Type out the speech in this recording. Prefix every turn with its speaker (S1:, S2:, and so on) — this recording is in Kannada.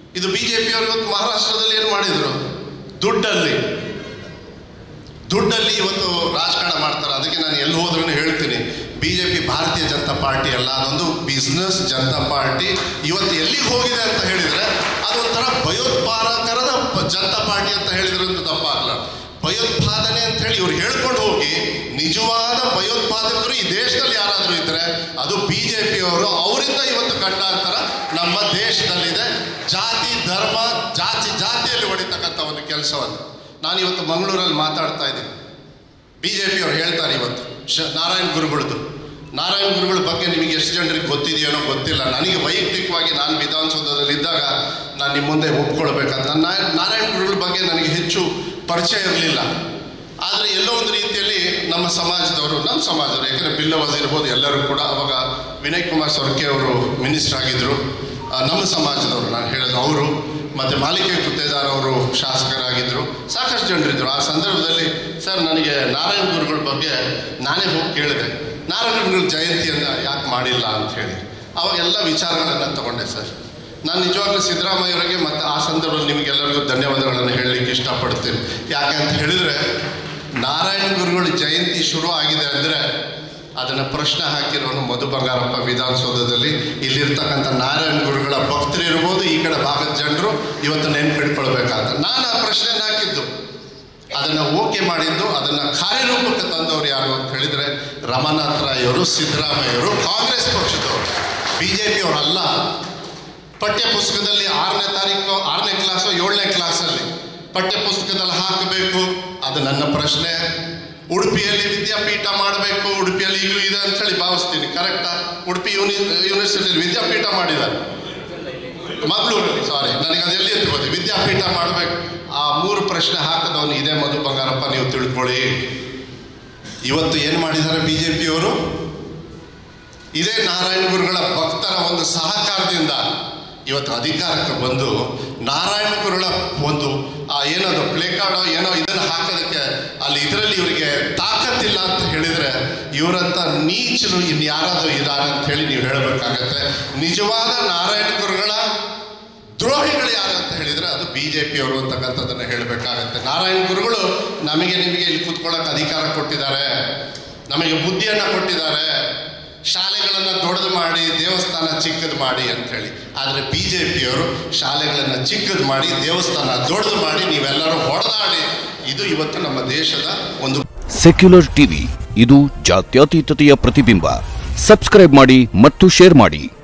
S1: ಇದು ಬಿಜೆಪಿಯವರು ಇವತ್ತು ಮಹಾರಾಷ್ಟ್ರದಲ್ಲಿ ಏನು ಮಾಡಿದ್ರು ದುಡ್ಡಲ್ಲಿ ದುಡ್ಡಲ್ಲಿ ಇವತ್ತು ರಾಜಕಾರಣ ಮಾಡ್ತಾರೆ ಅದಕ್ಕೆ ನಾನು ಎಲ್ಲಿ ಹೋದ್ರೂ ಹೇಳ್ತೀನಿ ಬಿಜೆಪಿ ಭಾರತೀಯ ಜನತಾ ಪಾರ್ಟಿ ಅಲ್ಲ ಅದೊಂದು ಬಿಸ್ನೆಸ್ ಜನತಾ ಪಾರ್ಟಿ ಇವತ್ತು ಎಲ್ಲಿಗೆ ಹೋಗಿದೆ ಅಂತ ಹೇಳಿದ್ರೆ ಅದೊಂಥರ ಭಯೋತ್ಪಾದಕರದ ಪ- ಜನತಾ ಪಾರ್ಟಿ ಅಂತ ಹೇಳಿದ್ರೆ ಅಂತ ತಪ್ಪಾಗಲ್ಲ ಭಯೋತ್ಪಾದನೆ ಅಂತ ಹೇಳಿ ಇವ್ರು ಹೇಳ್ಕೊಂಡು ಹೋಗಿ ನಿಜವಾದ ಭಯೋತ್ಪಾದಕರು ಈ ದೇಶದಲ್ಲಿ ಯಾರಾದರೂ ಇದ್ರೆ ಅದು ಬಿಜೆಪಿಯವರು ಅವರಿಂದ ಇವತ್ತು ಗಂಡಾಂತರ ನಮ್ಮ ದೇಶದಲ್ಲಿದೆ ಜಾತಿ ಧರ್ಮ ಜಾತಿ ಜಾತಿಯಲ್ಲಿ ಹೊಡಿತಕ್ಕಂಥ ಒಂದು ಕೆಲಸವನ್ನು ನಾನು ಇವತ್ತು ಮಂಗಳೂರಲ್ಲಿ ಮಾತಾಡ್ತಾ ಇದ್ದೀನಿ ಬಿ ಜೆ ಪಿಯವರು ಹೇಳ್ತಾರೆ ಇವತ್ತು ಶ ನಾರಾಯಣ ಗುರುಗಳದ್ದು ನಾರಾಯಣ ಗುರುಗಳ ಬಗ್ಗೆ ನಿಮಗೆ ಎಷ್ಟು ಜನರಿಗೆ ಗೊತ್ತಿದೆಯೋ ಗೊತ್ತಿಲ್ಲ ನನಗೆ ವೈಯಕ್ತಿಕವಾಗಿ ನಾನು ವಿಧಾನಸೌಧದಲ್ಲಿ ಇದ್ದಾಗ ನಾನು ನಿಮ್ಮ ಮುಂದೆ ಒಪ್ಕೊಳ್ಬೇಕಂತ ನಾನು ನಾರಾಯಣ ಗುರುಗಳ ಬಗ್ಗೆ ನನಗೆ ಹೆಚ್ಚು ಪರಿಚಯ ಇರಲಿಲ್ಲ ಆದರೆ ಎಲ್ಲೋ ಒಂದು ರೀತಿಯಲ್ಲಿ ನಮ್ಮ ಸಮಾಜದವರು ನಮ್ಮ ಸಮಾಜದವರು ಯಾಕಂದರೆ ಬಿಲ್ಲವಾಸ್ ಇರ್ಬೋದು ಎಲ್ಲರೂ ಕೂಡ ಅವಾಗ ವಿನಯ್ ಕುಮಾರ್ ಸೊರ್ಕೆ ಅವರು ಮಿನಿಸ್ಟರ್ ಆಗಿದ್ದರು ಆ, ನಮ್ಮ ಸಮಾಜದವರು ನಾನು ಹೇಳೋದು ಅವರು ಮತ್ತು ಮಾಲಿಕೆ ಗುತ್ತೇದಾರ್ ಅವರು ಶಾಸಕರಾಗಿದ್ದರು ಸಾಕಷ್ಟು ಜನರಿದ್ದರು ಆ ಸಂದರ್ಭದಲ್ಲಿ ಸರ್ ನನಗೆ ನಾರಾಯಣ ಗುರುಗಳ ಬಗ್ಗೆ ನಾನೇ ಹೋಗಿ ಕೇಳಿದೆ ನಾರಾಯಣ ಗುರುಗಳ ಜಯಂತಿಯನ್ನು ಯಾಕೆ ಮಾಡಿಲ್ಲ ಅಂತ ಹೇಳಿ ಅವಾಗೆಲ್ಲ ವಿಚಾರಗಳನ್ನು ತಗೊಂಡೆ ಸರ್ ನಾನು ನಿಜವಾಗ್ಲೂ ಸಿದ್ದರಾಮಯ್ಯವರಿಗೆ ಮತ್ತು ಆ ಸಂದರ್ಭದಲ್ಲಿ ನಿಮಗೆಲ್ಲರಿಗೂ ಧನ್ಯವಾದಗಳನ್ನು ಹೇಳಲಿಕ್ಕೆ ಇಷ್ಟಪಡ್ತೀನಿ ಯಾಕೆ ಅಂತ ಹೇಳಿದರೆ ನಾರಾಯಣ ಗುರುಗಳ ಜಯಂತಿ ಶುರು ಆಗಿದೆ ಅಂದರೆ ಅದನ್ನು ಪ್ರಶ್ನೆ ಹಾಕಿರೋನು ಮಧು ಬಂಗಾರಪ್ಪ ವಿಧಾನಸೌಧದಲ್ಲಿ ಇಲ್ಲಿರ್ತಕ್ಕಂಥ ನಾರಾಯಣ ಗುರುಗಳ ಭಕ್ತರು ಇರ್ಬೋದು ಈ ಕಡೆ ಭಾಗದ ಜನರು ಇವತ್ತು ನೆನ್ಪಿಟ್ಕೊಳ್ಬೇಕಾದ ನಾನು ಆ ಪ್ರಶ್ನೆನ ಹಾಕಿದ್ದು ಅದನ್ನು ಓಕೆ ಮಾಡಿದ್ದು ಅದನ್ನು ಕಾರ್ಯರೂಪಕ್ಕೆ ತಂದವರು ಯಾರು ಅಂತ ಹೇಳಿದರೆ ರಮನಾಥ್ ರಾಯ್ ಅವರು ಸಿದ್ದರಾಮಯ್ಯವರು ಕಾಂಗ್ರೆಸ್ ಪಕ್ಷದವರು ಬಿ ಜೆ ಪಿಯವರಲ್ಲ ಪಠ್ಯ ಪುಸ್ತಕದಲ್ಲಿ ಆರನೇ ತಾರೀಕು ಆರನೇ ಕ್ಲಾಸು ಏಳನೇ ಕ್ಲಾಸಲ್ಲಿ ಪಠ್ಯ ಪುಸ್ತಕದಲ್ಲಿ ಹಾಕಬೇಕು ಅದು ನನ್ನ ಪ್ರಶ್ನೆ ಉಡುಪಿಯಲ್ಲಿ ವಿದ್ಯಾಪೀಠ ಮಾಡಬೇಕು ಉಡುಪಿಯಲ್ಲಿ ಈಗಲೂ ಇದೆ ಅಂತ ಹೇಳಿ ಭಾವಿಸ್ತೀನಿ ಕರೆಕ್ಟಾ ಉಡುಪಿ ಯೂನಿ ಯೂನಿವರ್ಸಿಟಿಯಲ್ಲಿ ವಿದ್ಯಾಪೀಠ ಮಾಡಿದ್ದಾರೆ ಮಂಗಳೂರಲ್ಲಿ ಸಾರಿ ನನಗೆ ಅದು ಎಲ್ಲಿ ಎತ್ತಿ ಬಂದೆ ವಿದ್ಯಾಪೀಠ ಮಾಡಬೇಕು ಆ ಮೂರು ಪ್ರಶ್ನೆ ಹಾಕದವನು ಇದೇ ಮಧು ಬಂಗಾರಪ್ಪ ನೀವು ತಿಳ್ಕೊಳ್ಳಿ ಇವತ್ತು ಏನು ಮಾಡಿದ್ದಾರೆ ಬಿ ಜೆ ಪಿಯವರು ಇದೇ ನಾರಾಯಣ ಗುರುಗಳ ಭಕ್ತರ ಒಂದು ಸಹಕಾರದಿಂದ ಇವತ್ತು ಅಧಿಕಾರಕ್ಕೆ ಬಂದು ನಾರಾಯಣ ಗುರುಗಳ ಒಂದು ಆ ಏನದು ಪ್ಲೇ ಕಾರ್ಡೋ ಏನೋ ಇದನ್ನು ಹಾಕೋದಕ್ಕೆ ಅಲ್ಲಿ ಇದರಲ್ಲಿ ಇವರಿಗೆ ತಾಕತ್ತಿಲ್ಲ ಅಂತ ಹೇಳಿದರೆ ಇವರಂತ ನೀಚರು ಇನ್ನು ಯಾರಾದರೂ ಇದ್ದಾರೆ ಅಂತ ಹೇಳಿ ನೀವು ಹೇಳಬೇಕಾಗತ್ತೆ ನಿಜವಾದ ನಾರಾಯಣ ಗುರುಗಳ ದ್ರೋಹಿಗಳು ಯಾರು ಅಂತ ಹೇಳಿದರೆ ಅದು ಬಿ ಜೆ ಪಿಯವರು ಅಂತಕ್ಕಂಥದ್ದನ್ನು ಹೇಳಬೇಕಾಗತ್ತೆ ನಾರಾಯಣ ಗುರುಗಳು ನಮಗೆ ನಿಮಗೆ ಇಲ್ಲಿ ಕೂತ್ಕೊಳ್ಳೋಕೆ ಅಧಿಕಾರ ಕೊಟ್ಟಿದ್ದಾರೆ ನಮಗೆ ಬುದ್ಧಿಯನ್ನು ಕೊಟ್ಟಿದ್ದಾರೆ ಶಾಲೆಗಳನ್ನು ದೊಡ್ಡದು ಮಾಡಿ ದೇವಸ್ಥಾನ ಚಿಕ್ಕದು ಮಾಡಿ ಅಂತ ಹೇಳಿ ಆದರೆ ಬಿ ಜೆ ಪಿಯವರು ಶಾಲೆಗಳನ್ನು ಚಿಕ್ಕದು ಮಾಡಿ ದೇವಸ್ಥಾನ ದೊಡ್ಡದು ಮಾಡಿ ನೀವೆಲ್ಲರೂ ಹೊಡೆದಾಡಿ ಇದು ಇವತ್ತು ನಮ್ಮ ದೇಶದ ಒಂದು
S2: ಸೆಕ್ಯುಲರ್ ಟಿವಿ ಇದು ಜಾತ್ಯತೀತತೆಯ ಪ್ರತಿಬಿಂಬ ಸಬ್ಸ್ಕ್ರೈಬ್ ಮಾಡಿ ಮತ್ತು ಶೇರ್ ಮಾಡಿ